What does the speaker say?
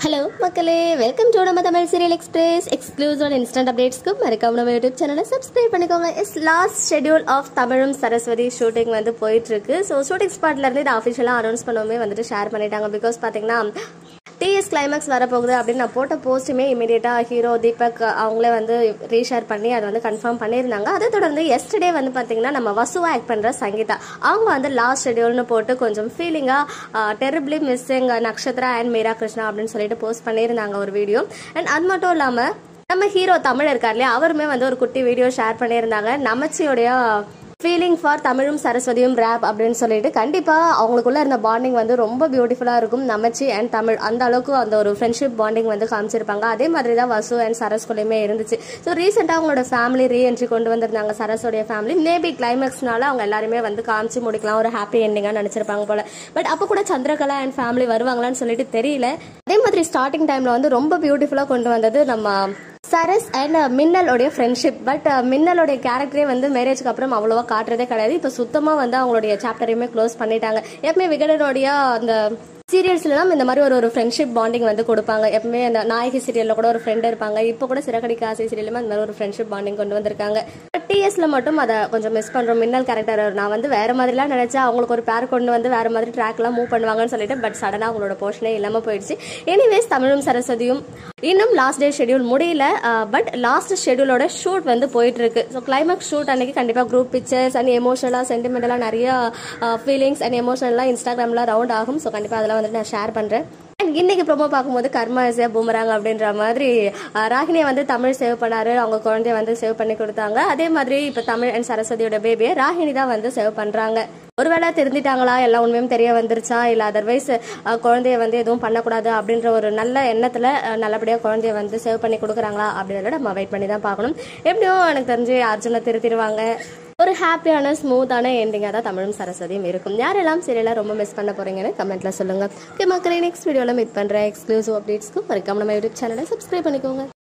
hello மக்களே welcome to நம்ம Tamil serial express exclusive instant அப்டேட்ஸ்க்கு மறக்காம நம்ம யூடியூப் சேனலை சப்ஸ்கிரைப் பண்ணிக்கோங்க இஸ் லாஸ்ட் ஷெட்யூல் ஆஃப் தமிழும் சரஸ்வதி ஷூட்டிங் வந்து போயிட்டு இருக்கு ஸோ ஷூட்டிங் ஸ்பாட்ல இருந்து இதை அஃபிஷியலாக அனௌன்ஸ் பண்ணவுமே வந்துட்டு ஷேர் பண்ணிட்டாங்க பிகாஸ் பார்த்தீங்கன்னா டிஎஸ் கிளைமேக்ஸ் வரப்போகுது அப்படின்னு நான் போட்ட போஸ்ட்டுமே இமீடியட்டாக ஹீரோ தீபக் அவங்களே வந்து ரீஷேர் பண்ணி அதை வந்து கன்ஃபார்ம் பண்ணியிருந்தாங்க அதை தொடர்ந்து எஸ்டர்டே வந்து பார்த்தீங்கன்னா நம்ம வசுவா ஆக்ட் பண்ணுற சங்கீதா அவங்க வந்து லாஸ்ட் ஷெடியூல்னு போட்டு கொஞ்சம் ஃபீலிங்காக terribly missing Nakshatra and Meera Krishna அப்படின்னு சொல்லிட்டு போஸ்ட் பண்ணியிருந்தாங்க ஒரு வீடியோ அண்ட் அது மட்டும் இல்லாமல் நம்ம ஹீரோ தமிழ் இருக்கார் இல்லையா அவருமே வந்து ஒரு குட்டி வீடியோ ஷேர் பண்ணியிருந்தாங்க நமச்சியோடைய ஃபீலிங் ஃபார் தமிழும் சரஸ்வதியும் ரேப் அப்படின்னு சொல்லிட்டு கண்டிப்பாக அவங்களுக்குள்ள இருந்த பாண்டிங் வந்து ரொம்ப பியூட்டிஃபுல்லாக இருக்கும் நமச்சி அண்ட் தமிழ் அந்த அளவுக்கு அந்த ஒரு ஃப்ரெண்ட்ஷிப் பாண்டிங் வந்து காமிச்சிருப்பாங்க அதே மாதிரி தான் வசு அண்ட் சரஸ்குலையுமே இருந்துச்சு ஸோ ரீசெண்டாக அவங்களோட ஃபேமிலி ரீஎன்ட்ரி கொண்டு வந்திருந்தாங்க சரஸோடைய ஃபேமிலி மேபி கிளைமேக்ஸ்னால அவங்க எல்லாருமே வந்து காமிச்சு முடிக்கலாம் ஒரு ஹாப்பி எண்டிங்காக நினச்சிருப்பாங்க போல பட் அப்போ கூட சந்திரகலா அண்ட் ஃபேமிலி வருவாங்களான்னு சொல்லிட்டு தெரியல அதே மாதிரி ஸ்டார்டிங் டைமில் வந்து ரொம்ப பியூட்டிஃபுல்லாக கொண்டு வந்தது நம்ம சரஸ் அண்ட் மின்னலோடைய ஃப்ரெண்ட்ஷிப் பட் மின்னலோடைய கேரக்டரே வந்து மேரேஜ்க்கு அப்புறம் அவ்வளோவா காட்டுறதே கிடையாது இப்போ சுத்தமாக வந்து அவங்களுடைய சாப்டரையுமே க்ளோஸ் பண்ணிட்டாங்க எப்பவுமே விகடனுடைய அந்த சீரியல்ஸ்லாம் இந்த மாதிரி ஒரு ஒரு ஃப்ரெண்ட்ஷிப் பாண்டிங் வந்து கொடுப்பாங்க எப்பவுமே அந்த நாயகி சீரியலில் கூட ஒரு ஃப்ரெண்ட் இருப்பாங்க இப்போ கூட சிறகடிக்க ஆசை சீரியலுமே அந்த மாதிரி ஒரு ஃப்ரெண்ட்ஷிப் பாண்டிங் கொண்டு வந்திருக்காங்க டிஎஸ்ல மட்டும் அதை கொஞ்சம் மிஸ் பண்ணுறோம் மின்னல் கேரக்டர் நான் வந்து வேற மாதிரிலாம் நினைச்சா அவங்களுக்கு ஒரு பேர் கொண்டு வந்து வேற மாதிரி ட்ராக்லாம் மூவ் பண்ணுவாங்கன்னு சொல்லிட்டு பட் சடனாக அவங்களோட போர்ஷனே இல்லாமல் போயிடுச்சு எனிவேஸ் தமிழும் சரஸ்வதியும் இன்னும் லாஸ்ட் டே ஷெடியூல் முடியல பட் லாஸ்ட் ஷெடியூலோட ஷூட் வந்து போயிட்டு இருக்கு ஸோ கிளைமேக்ஸ் ஷூட் அன்னைக்கு கண்டிப்பாக குரூப் பிக்சர்ஸ் அண்ட் எமோஷனலாக சென்டிமெண்டலாக நிறைய ஃபீலிங்ஸ் அண்ட் எமோஷனலாக இன்ஸ்டாகிராமில் ரவுண்ட் ஆகும் ஸோ கண்டிப்பாக அதெல்லாம் வந்துட்டு நான் ஷேர் பண்ணுறேன் அண்ட் இன்னைக்கு ப்ரோமோ பார்க்கும்போது கர்மா இசையா பூமராங்க அப்படின்ற மாதிரி அஹ், ராகினியை வந்து தமிழ் சேவ் பண்ணாரு அவங்க குழந்தைய வந்து சேவ் பண்ணி கொடுத்தாங்க அதே மாதிரி இப்போ தமிழ் அண்ட் சரஸ்வதியோட பேபியை ராகினி தான் வந்து சேவ் பண்ணுறாங்க ஒருவேளை திருந்திட்டாங்களா எல்லாம் உண்மையும் தெரிய வந்துருச்சா இல்லை அதர்வைஸ் குழந்தைய வந்து எதுவும் பண்ணக்கூடாது அப்படின்ற ஒரு நல்ல எண்ணத்தில் நல்லபடியாக குழந்தைய வந்து சேவ் பண்ணி கொடுக்குறாங்களா அப்படின்றத நம்ம வெயிட் பண்ணி தான் பார்க்கணும் எப்படியும் எனக்கு தெரிஞ்சு அர்ஜுனை திருத்திடுவாங்க ஒரு ஹாப்பியான ஸ்மூத்தான எண்டிங்காக தான் தமிழும் சரஸ்வதியும் இருக்கும் யாரெல்லாம் சீரியலாக ரொம்ப மிஸ் பண்ண போறீங்கன்னு கமெண்ட்ல சொல்லுங்க ஓகே மக்களே நெக்ஸ்ட் வீடியோவில் மீட் பண்ணுற எக்ஸ்க்ளூசிவ் அப்டேட்ஸ்க்கு மறக்காம நம்ம யூடியூப் சேனலை சப்ஸ்கிரைப் பண்ணிக்கோங்க